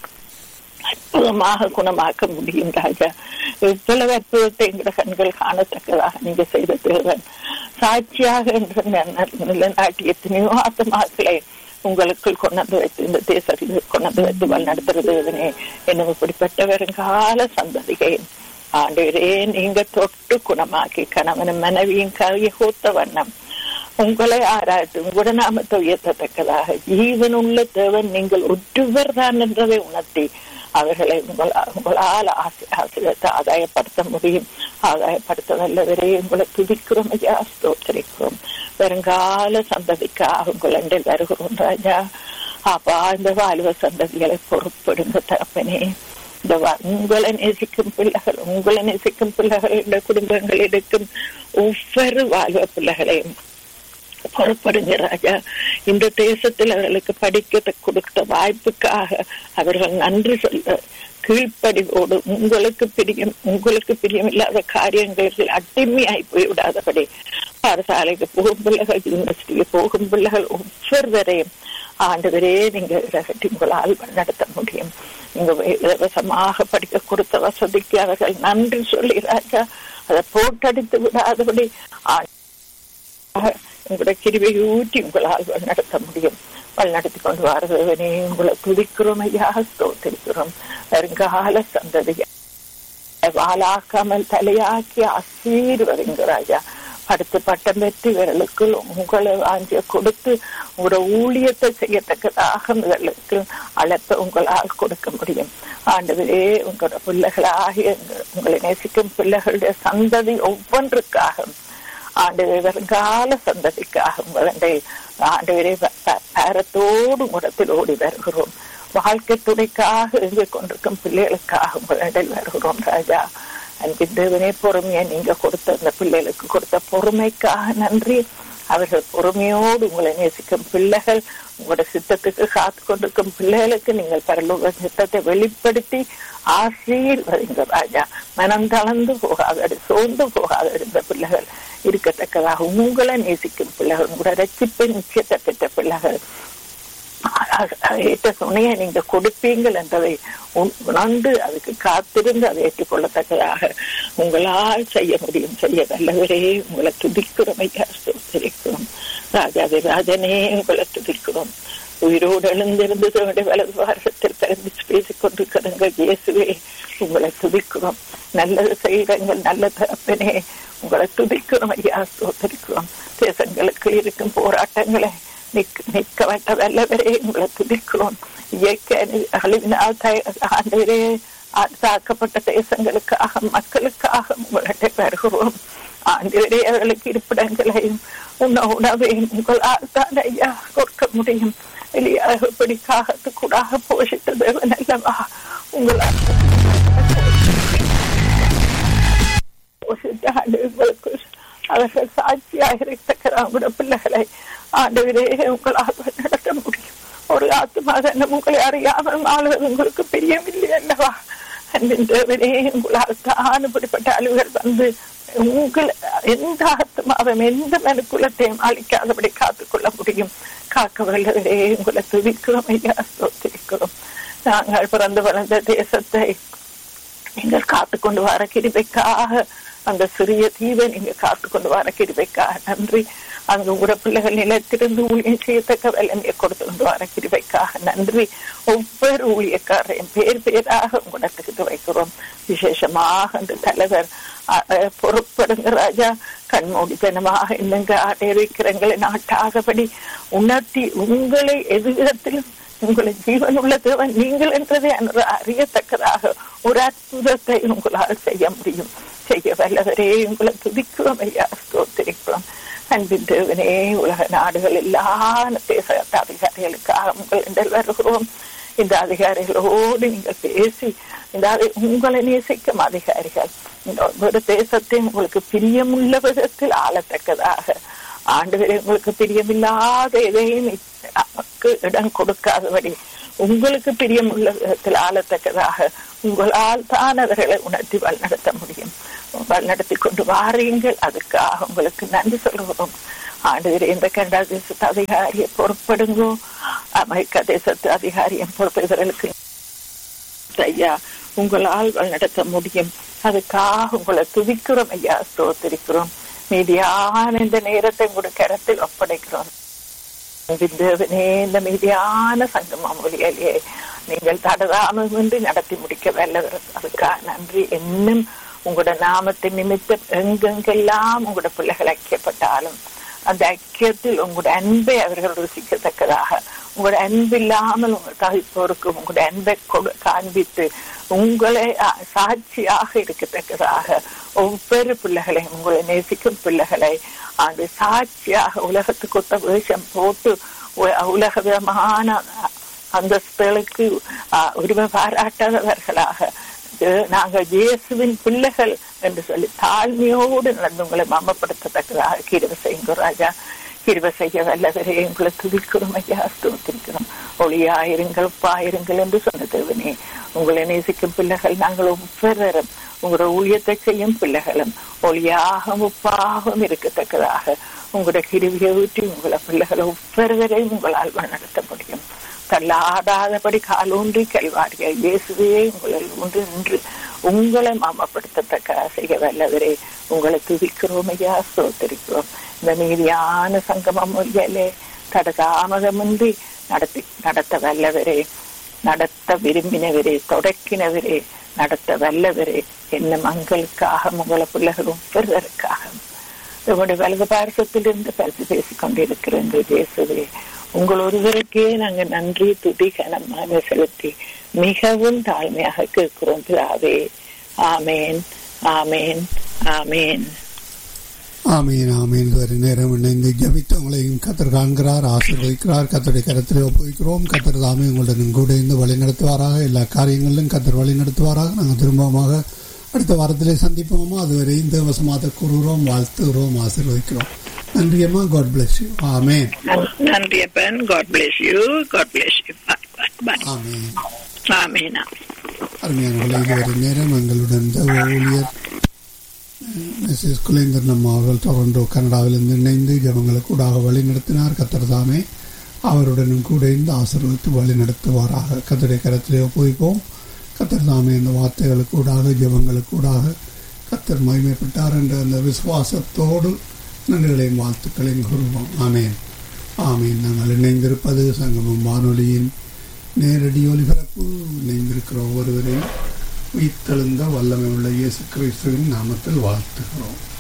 E: அற்புதமாக குணமாக்க முடியும் ராஜா எவ்வளவு அற்புதத்தை எங்களோட கண்கள் காணத்தக்கதாக நீங்க செய்த தேவன் சாட்சியாக என்ற நிலநாட்டி எத்தனையோ ஆத்மாக்களை உங்களுக்குள் கொண்டாந்து வைத்து இந்த தேசத்தில் கொண்டாந்து வைத்து வழிநடத்துறது இதனே என்னும் இப்படிப்பட்ட வருங்கால சந்ததிகை ஆண்டவரே நீங்க தொட்டு குணமாக்கி கணவனும் மனைவியும் கைகூத்த வண்ணம் உங்களை ஆராய்த்து உங்களோட நாமத்தை உயர்த்தத்தக்கதாக ஜீவனுள்ள தேவன் நீங்கள் ஒருவர் தான் என்றதை உணர்த்தி அவர்களை உங்களால் உங்களால் ஆசிரியத்தை ஆதாயப்படுத்த முடியும் ஆதாயப்படுத்த வல்லவரே உங்களை துதிக்கிறோம் ஐயா ஸ்தோத்தரிக்கிறோம் வருங்கால சந்ததிக்காக உங்களில் வருகிறோம் ராஜா அப்பா இந்த வாழ்வ சந்ததிகளை பொறுப்படுங்க தகப்பனே இந்த உங்களை நேசிக்கும் பிள்ளைகள் உங்களை நேசிக்கும் பிள்ளைகளுடைய குடும்பங்கள் எடுக்கும் ஒவ்வொரு வாழ்வ பிள்ளைகளையும் புறப்படுங்க ராஜா இந்த தேசத்தில் அவர்களுக்கு படிக்க கொடுத்த வாய்ப்புக்காக அவர்கள் நன்றி சொல்ல கீழ்ப்படிவோடு உங்களுக்கு பிரியம் உங்களுக்கு பிரியமில்லாத காரியங்களுக்கு அடிமையாய் போய்விடாதபடி பாடசாலைக்கு போகும் பிள்ளைகள் யூனிவர்சிட்டிக்கு போகும் பிள்ளைகள் ஒவ்வொருவரையும் ஆண்டவரே நீங்க ரகட்டி உங்களால் நடத்த முடியும் நீங்க இலவசமாக படிக்க கொடுத்த வசதிக்கு அவர்கள் நன்றி சொல்லி ராஜா அதை போட்டடித்து விடாதபடி உங்களுடைய கிருவை ஊற்றி உங்களால் நடத்த முடியும் வழிநடத்தி கொண்டு வரதவனே உங்களை துதிக்கிறோம் ஐயா ஸ்தோத்திரிக்கிறோம் வருங்கால சந்ததிய வாழாக்காமல் தலையாக்கி ஆசீர்வதிங்க ராஜா அடுத்து பட்டம் பெற்று இவர்களுக்கு உங்களை வாங்கிய கொடுத்து உங்களோட ஊழியத்தை செய்யத்தக்கதாக இவர்களுக்கு அழைப்ப உங்களால் கொடுக்க முடியும் ஆண்டவரே உங்களோட பிள்ளைகளாகிய உங்களை நேசிக்கும் பிள்ளைகளுடைய சந்ததி ஒவ்வொன்றுக்காக ஆண்டவரை வருங்கால சந்ததிக்காக உங்களுடைய ஆண்டவரை பாரத்தோடு முடத்தில் ஓடி வருகிறோம் வாழ்க்கை துணைக்காக இருந்து கொண்டிருக்கும் பிள்ளைகளுக்காக உங்களிடம் வருகிறோம் ராஜா அன்பின் தேவனே பொறுமையை நீங்க கொடுத்த அந்த பிள்ளைகளுக்கு கொடுத்த பொறுமைக்காக நன்றி அவர்கள் பொறுமையோடு உங்களை நேசிக்கும் பிள்ளைகள் உங்களோட சித்தத்துக்கு காத்து கொண்டிருக்கும் பிள்ளைகளுக்கு நீங்கள் பரலோக சித்தத்தை வெளிப்படுத்தி ஆசீர்வதிங்க ராஜா மனம் தளர்ந்து போகாத சோர்ந்து போகாத இருந்த பிள்ளைகள் இருக்கத்தக்கதாக உங்களை நேசிக்கும் பிள்ளைகள் உங்களோட ரட்சிப்பை நிச்சயத்தை பெற்ற பிள்ளைகள் ஏற்ற துணையை நீங்க கொடுப்பீங்கள் என்பதை உணர்ந்து அதுக்கு காத்திருந்து அதை ஏற்றுக்கொள்ளத்தக்கதாக உங்களால் செய்ய முடியும் செய்ய வல்லவரே உங்களை துதிக்கிறோம் ஐயா ஸ்தோத்திரிக்கிறோம் ராஜாவே ராஜனே உங்களை துதிக்கிறோம் உயிரோடு எழுந்திருந்து தன்னுடைய வலது வாரத்தில் பிறந்து பேசிக் கொண்டிருக்கிறங்க இயேசுவே உங்களை துதிக்கிறோம் நல்லது செய்கிறங்கள் நல்ல தரப்பனே உங்களை துதிக்கிறோம் ஐயா ஸ்தோத்திரிக்கிறோம் தேசங்களுக்கு இருக்கும் போராட்டங்களை நிற்க வேண்ட வல்லவரே உங்களை துதிக்கிறோம் இயற்கை அழிவினால் ஆண்டவரே தாக்கப்பட்ட தேசங்களுக்காக மக்களுக்காக உங்கள்கிட்ட பெறுகிறோம் ஆண்டவரே அவர்களுக்கு இருப்பிடங்களையும் உண உணவையும் உங்களால் தான் ஐயா கொடுக்க முடியும் வெளியாக பிடிக்காகத்துக்கூடாக போஷித்த தேவன் அல்லவா உங்களால் போஷித்த ஆண்டவர்களுக்கு அவர்கள் சாட்சியாக இருக்கத்தக்க பிள்ளைகளை ஆண்டவரே உங்களால் நடத்த முடியும் ஒரு ஆத்மா തന്നെ உங்களை அறியாமல் ஆளுவது உங்களுக்கு பிரியமில்லை அல்லவா அன்பின்றவரே உங்களால் தான் இப்படிப்பட்ட அலுவலர் வந்து உங்கள் எந்த ஆத்மாவும் எந்த மனுக்குலத்தையும் அழிக்காதபடி காத்துக்கொள்ள முடியும் காக்க வல்லவரே உங்களை துதிக்கிறோம் ஐயா ஸ்தோத்திரிக்கிறோம் நாங்கள் பிறந்து வளர்ந்த தேசத்தை நீங்கள் காத்துக்கொண்டு வர கிருபைக்காக அந்த சிறிய தீவை நீங்க காத்துக்கொண்டு வர கிருபைக்காக நன்றி அங்கு உங்களோட பிள்ளைகள் நிலத்திலிருந்து ஊழியம் செய்யத்தக்க வல்லமையை கொடுத்து கொண்டு வர கிருபைக்காக நன்றி ஒவ்வொரு ஊழியக்காரையும் பேர் பேராக உங்களிடத்துக்கு வைக்கிறோம் விசேஷமாக அந்த தலைவர் பொறுப்படுங்க ராஜா கண்மூடித்தனமாக என்னங்க ஆட்டரிக்கிறங்களை நாட்டாகபடி உணர்த்தி உங்களை எதிரத்திலும் உங்களை ஜீவன் உள்ள தேவன் நீங்கள் என்றதை அறியத்தக்கதாக ஒரு அற்புதத்தை உங்களால் செய்ய முடியும் செய்ய வல்லவரே உங்களை துதிக்கிறோம் ஐயா ஸ்தோத்திரிக்கிறோம் அன்பின் தேவனே உலக நாடுகள் எல்லா தேச அதிகாரிகளுக்காக உங்கள் என்று வருகிறோம் இந்த அதிகாரிகளோடு நீங்கள் பேசி இந்த உங்களை நேசிக்கும் அதிகாரிகள் இந்த ஒவ்வொரு தேசத்தையும் உங்களுக்கு பிரியமுள்ள விதத்தில் ஆளத்தக்கதாக ஆண்டுகளை உங்களுக்கு பிரியமில்லாத எதையும் நமக்கு இடம் கொடுக்காதபடி உங்களுக்கு பிரியமுள்ள விதத்தில் ஆளத்தக்கதாக உங்களால் தான் அவர்களை உணர்த்தி வழிநடத்த முடியும் வழிநடத்தி கொண்டு வாரீங்கள் அதுக்காக உங்களுக்கு நன்றி சொல்கிறோம் ஆண்டு இந்த கனடா தேசத்து அதிகாரியை பொறுப்படுங்கோ அமெரிக்கா தேசத்து அதிகாரியும் பொறுப்பு இவர்களுக்கு ஐயா உங்களால் நடத்த முடியும் அதுக்காக உங்களை துதிக்கிறோம் ஐயா ஸ்தோத்திரிக்கிறோம் மீதியான இந்த நேரத்தை உங்களுடைய கரத்தில் ஒப்படைக்கிறோம் தேவனே இந்த மீதியான சங்கமம் மொழியிலேயே நீங்கள் தடதாமின்றி நடத்தி முடிக்க வல்லவர் அதுக்காக நன்றி இன்னும் உங்களோட நாமத்தின் நிமித்தம் எங்கெங்கெல்லாம் உங்களோட பிள்ளைகள் ஐக்கியப்பட்டாலும் அந்த ஐக்கியத்தில் உங்களோட அன்பை அவர்கள் ருசிக்கத்தக்கதாக உங்களோட அன்பு இல்லாமல் உங்கள் தவிப்போருக்கு உங்களோட அன்பை கொடு காண்பித்து உங்களை சாட்சியாக இருக்கத்தக்கதாக ஒவ்வொரு பிள்ளைகளையும் உங்களை நேசிக்கும் பிள்ளைகளை அது சாட்சியாக உலகத்துக்கு ஒத்த வேஷம் போட்டு உலக விதமான அந்தஸ்துகளுக்கு உரிமை பாராட்டாதவர்களாக நாங்கள் இயேசுவின் பிள்ளைகள் என்று சொல்லி தாழ்மையோடு நடந்து உங்களை மமப்படுத்தத்தக்கதாக கிருவ செய்யுங்க ராஜா கிருவ செய்ய வல்லவரே உங்களை துதிக்கிறோம் ஐயா ஸ்தோத்திருக்கிறோம் ஒளியாயிருங்கள் உப்பாயிருங்கள் என்று சொன்ன தேவனே உங்களை நேசிக்கும் பிள்ளைகள் நாங்கள் ஒவ்வொருவரும் உங்களோட ஊழியத்தை செய்யும் பிள்ளைகளும் ஒளியாகவும் உப்பாகவும் இருக்கத்தக்கதாக உங்களோட கிருவியை ஊற்றி உங்களை பிள்ளைகளை ஒவ்வொருவரையும் உங்களால் நடத்த முடியும் தள்ளாடாதபடி காலூன்றி கல்வாரிய இயேசுவே உங்களில் ஒன்று நின்று உங்களை மாமப்படுத்தத்தக்க செய்ய வல்லவரே உங்களை துதிக்கிறோம் ஐயா சோத்தரிக்கிறோம் இந்த நீதியான சங்கமம் மொழியிலே தடதாமதமின்றி நடத்தி நடத்த வல்லவரே நடத்த விரும்பினவரே தொடக்கினவரே நடத்த வல்லவரே என்ன மங்களுக்காக உங்களை பிள்ளைகள் ஒவ்வொருவருக்காக உங்களுடைய வலது பாரசத்திலிருந்து பரிசு பேசிக் கொண்டிருக்கிறேன் இயேசுவே உங்கள் ஒருவருக்கே நாங்கள் நன்றி துதி கனமாக செலுத்தி மிகவும் தாழ்மையாக கேட்கிறோம் பிதாவே ஆமேன் ஆமேன் ஆமேன்
C: ஆமீன் ஆமீன் இதுவரை நேரம் இணைந்து ஜபித்து உங்களையும் கத்தர் காண்கிறார் ஆசீர்வதிக்கிறார் கத்தருடைய கருத்தில் ஒப்புவிக்கிறோம் கத்தர் தாமே உங்களுடன் கூட இருந்து வழி நடத்துவாராக எல்லா காரியங்களிலும் கத்தர் வழி நடத்துவாராக நாங்கள் திரும்பமாக அடுத்த வாரத்திலே சந்திப்போமா அதுவரை இந்த வசமாக கூறுகிறோம் வாழ்த்துகிறோம் ஆசீர்வதிக்கிறோம் நன்றி அம்மா காட் பிளஸ் யூ ஆமேன்
E: நன்றி அப்பன் God bless you God bless you bye
C: amen
E: ஆமேனா
C: அருமையானவர்களே இதுவரை நேரம் எங்களுடன் தேவ ஊழியர் மிஸ்ஸஸ் குலேந்தர் அம்மா அவர்கள் டொரண்டோ கனடாவிலிருந்து இணைந்து ஜனங்களுக்கு கூடாக வழி நடத்தினார் கத்தர் தாமே அவருடனும் கூட இருந்து ஆசீர்வதித்து வழி நடத்துவாராக கத்தருடைய கரத்திலே ஒப்புவிப்போம் கத்தர் தாமே இந்த வார்த்தைகளுக்கு கூடாக ஜபங்களுக்கு கூடாக கத்தர் மகிமைப்பட்டார் என்ற அந்த விசுவாசத்தோடு நன்றிகளையும் வாழ்த்துக்களையும் கூறுவோம் ஆமேன் ஆமேன் நாங்கள் இணைந்திருப்பது சங்கமம் வானொலியின் நேரடி ஒலிபரப்பு இணைந்திருக்கிற ஒவ்வொருவரையும் உயிர்த்தெழுந்த வல்லமை உள்ள இயேசு கிறிஸ்துவின் நாமத்தில் வாழ்த்துகிறோம்